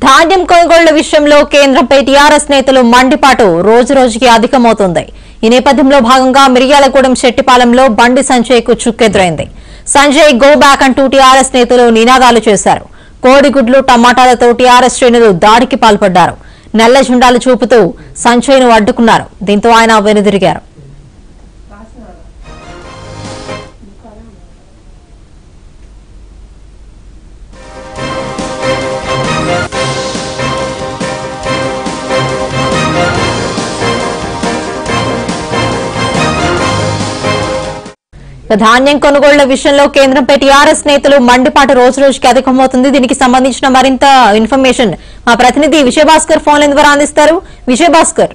ధాన్యం కొనుగోళ్ల విషయంలో కేంద్రంపై టీఆర్ఎస్ నేతలు మండిపాటు రోజు రోజుకి అధికమవుతుంది ఈ నేపథ్యంలో భాగంగా మిర్యాలగూడెం శెట్టిపాలెంలో బండి సంజయ్ కు చుక్కెదురైంది సంజయ్ గో బ్యాక్ అంటూ టీఆర్ఎస్ నేతలు నినాదాలు చేశారు కోడిగుడ్లు టమాటాలతో టీఆర్ఎస్ శ్రేణులు దాడికి పాల్పడ్డారు నల్ల జెండాలు చూపుతూ సంజయ్ ను అడ్డుకున్నారు దీంతో ఆయన వెనుదిరిగారు ఇక ధాన్యం కొనుగోళ్ల విషయంలో కేంద్రంపై టీఆర్ఎస్ నేతలు మండిపాటు రోజు రోజుకి అధికమవుతుంది దీనికి సంబంధించిన మరింత ఇన్ఫర్మేషన్ మా ప్రతినిధి విజయభాస్కర్ ఫోన్ లైన్ ద్వారా అందిస్తారు విజయభాస్కర్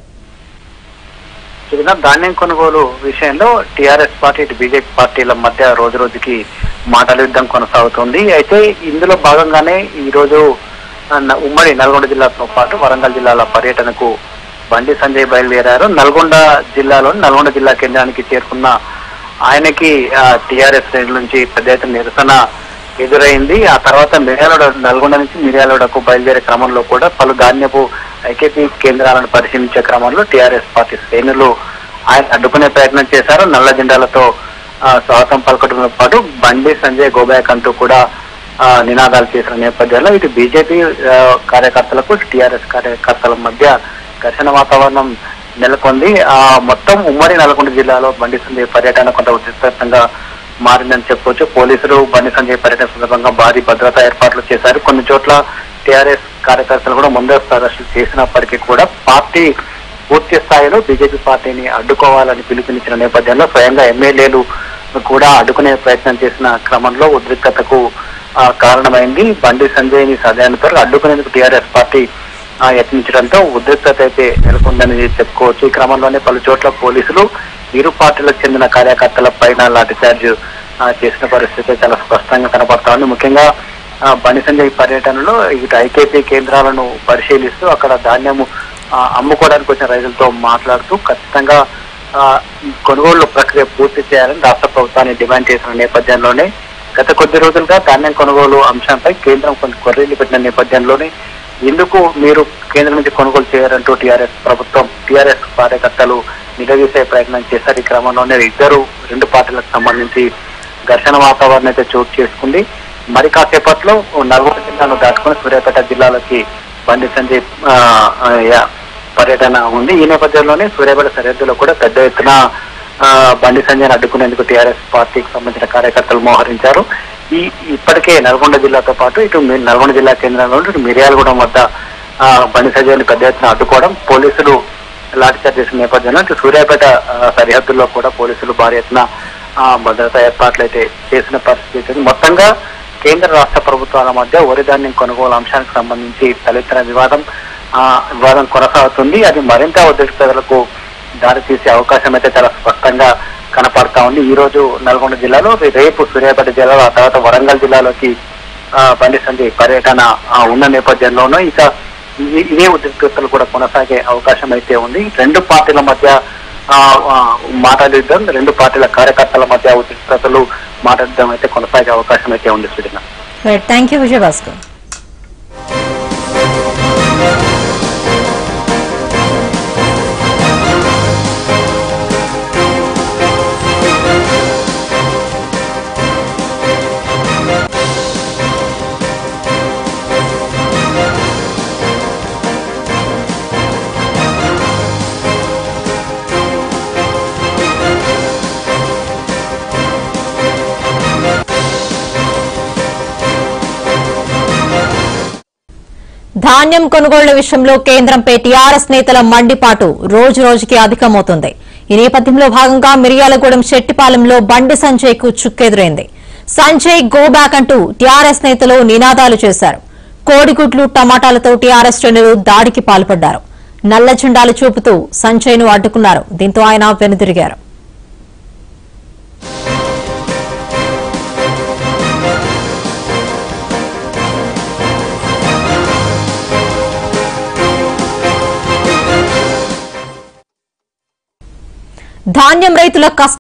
చిన్న ధాన్యం కొనుగోలు విషయంలో టీఆర్ఎస్ పార్టీ ఇటు బీజేపీ పార్టీల మధ్య రోజు రోజుకి మాటల యుద్ధం కొనసాగుతుంది అయితే ఇందులో భాగంగానే ఈ రోజు ఆ, న- ఉమ్మడి నల్గొండ జిల్లాతో పాటు వరంగల్ జిల్లాల పర్యటనకు బండి సంజయ్ బయలుదేరారు నల్గొండ జిల్లాలో నల్గొండ జిల్లా కేంద్రానికి చేరుకున్న ఆయనకి టీఆర్ఎస్ శ్రేణుల నుంచి పెద్ద ఎత్తున నిరసన ఎదురైంది ఆ తర్వాత మిర్యాలడ నల్గొండ నుంచి మిర్యాలడకు బయలుదేరే క్రమంలో కూడా పలు ధాన్యపు ఐకేపీ కేంద్రాలను పరిశీలించే క్రమంలో టీఆర్ఎస్ పార్టీ శ్రేణులు ఆయన అడ్డుకునే ప్రయత్నం చేశారు నల్ల జెండాలతో ఆ, స్వాగతం పలకడంతో పాటు బండి సంజయ్ గోబ్యాక్ అంటూ కూడా ఆ, నినాదాలు చేసిన నేపథ్యంలో ఇటు బీజేపీ ఆ, కార్యకర్తలకు టీఆర్ఎస్ కార్యకర్తల మధ్య ఘర్షణ వాతావరణం నెలకొంది ఆ మొత్తం ఉమ్మడి నల్గొండ జిల్లాలో బండి సంజయ్ పర్యటన కొంత ఉద్రిక్తంగా మారిందని చెప్పొచ్చు పోలీసులు బండి సంజయ్ పర్యటన సందర్భంగా భారీ భద్రతా ఏర్పాట్లు చేశారు కొన్ని చోట్ల టీఆర్ఎస్ కార్యకర్తలు కూడా ముందస్తు అరెస్టులు చేసినప్పటికీ కూడా పార్టీ పూర్తి స్థాయిలో బీజేపీ పార్టీని అడ్డుకోవాలని పిలుపునిచ్చిన నేపథ్యంలో స్వయంగా ఎమ్మెల్యేలు కూడా అడ్డుకునే ప్రయత్నం చేసిన క్రమంలో ఉద్రిక్తతకు ఆ, కారణమైంది బండి సంజయ్ ని సదయానితో అడ్డుకునేందుకు టీఆర్ఎస్ పార్టీ ఆ, యత్నించడంతో ఉద్రిక్తత అయితే నెలకొందని చెప్పుకోవచ్చు ఈ క్రమంలోనే పలు చోట్ల పోలీసులు ఇరు పార్టీలకు చెందిన కార్యకర్తల పైన లాఠీచార్జ్ ఆ, చేసిన పరిస్థితి చాలా స్పష్టంగా కనబడతా ఉంది ముఖ్యంగా ఆ, బండి సంజయ్ పర్యటనలో ఇటు ఐకేపీ కేంద్రాలను పరిశీలిస్తూ అక్కడ ధాన్యము ఆ, అమ్ముకోవడానికి వచ్చిన రైతులతో మాట్లాడుతూ ఖచ్చితంగా ఆ, ఈ కొనుగోలు ప్రక్రియ పూర్తి చేయాలని రాష్ట్ర ప్రభుత్వాన్ని డిమాండ్ చేసిన నేపథ్యంలోనే గత కొద్ది రోజులుగా ధాన్యం కొనుగోలు అంశంపై కేంద్రం కొన్ని కొర్రీలు పెట్టిన నేపథ్యంలోనే ఎందుకు మీరు కేంద్రం నుంచి కొనుగోలు చేయారంటూ టీఆర్ఎస్ ప్రభుత్వం టీఆర్ఎస్ కార్యకర్తలు నిలదీసే ప్రయత్నం చేశారు ఈ క్రమంలోనే ఇద్దరు రెండు పార్టీలకు సంబంధించి ఘర్షణ వాతావరణం అయితే చోటు చేసుకుంది మరి కాసేపట్లో నల్గొండ జిల్లాను దాటుకుని సూర్యాపేట జిల్లాలోకి బండి సంజయ్ ఆ, ఆ, యా, పర్యటన ఉంది ఈ నేపథ్యంలోనే సూర్యాపేట సరిహద్దులో కూడా పెద్ద ఎత్తున ఆ, బండి సంజయ్ అడ్డుకునేందుకు టీఆర్ఎస్ పార్టీకి సంబంధించిన కార్యకర్తలు మోహరించారు ఈ ఇప్పటికే నల్గొండ జిల్లాతో పాటు ఇటు మీ- నల్గొండ జిల్లా కేంద్రంలో ఇటు మిర్యాలగూడెం వద్ద ఆ, బండి సంజయ్ని పెద్ద ఎత్తున అడ్డుకోవడం పోలీసులు లాఠీచార్జ్ చేసిన నేపథ్యంలో ఇటు సూర్యాపేట ఆ, సరిహద్దుల్లో కూడా పోలీసులు భారీ ఎత్తున ఆ, భద్రతా ఏర్పాట్లు అయితే చేసిన పరిస్థితి ఉంది. మొత్తంగా కేంద్ర రాష్ట్ర ప్రభుత్వాల మధ్య వరి ధాన్యం కొనుగోలు అంశానికి సంబంధించి తలెత్తిన వివాదం ఆ, వివాదం కొనసాగుతుంది అది మరింత ఉద్రిక్తతలకు దారితీసే అవకాశం అయితే చాలా స్పష్టంగా కనపడతా ఉంది ఈ రోజు నల్గొండ జిల్లాలో రేపు సూర్యాపేట జిల్లాలో ఆ తర్వాత వరంగల్ జిల్లాలోకి ఆ, బండి సంజయ్ పర్యటన ఆ, ఉన్న నేపథ్యంలోనూ ఇక ఇ- ఇదే ఉద్రిక్తతలు కూడా కొనసాగే అవకాశం అయితే ఉంది రెండు పార్టీల మధ్య ఆ, ఆ, మాటల యుద్ధం రెండు పార్టీల కార్యకర్తల మధ్య ఉద్రిక్తతలు మాటల యుద్ధం అయితే కొనసాగే అవకాశం అయితే ఉంది సుడిన థ్యాంక్ యూ విజయభాస్కర్ ధాన్యం కొనుగోళ్ల విషయంలో కేంద్రంపై టీఆర్ఎస్ నేతల మండిపాటు రోజు రోజుకి అధికమవుతుంది ఈ నేపథ్యంలో భాగంగా మిర్యాలగూడెం శెట్టిపాలెంలో బండి సంజయ్ కు చుక్కెదురైంది సంజయ్ గో బ్యాక్ అంటూ టీఆర్ఎస్ నేతలు నినాదాలు చేశారు కోడిగుడ్లు టమాటాలతో టీఆర్ఎస్ శ్రేణులు దాడికి పాల్పడ్డారు నల్ల జెండాలు చూపుతూ సంజయ్ ను అడ్డుకున్నారు దీంతో ఆయన వెనుదిరిగారు ధాన్యం రైతుల కష్ట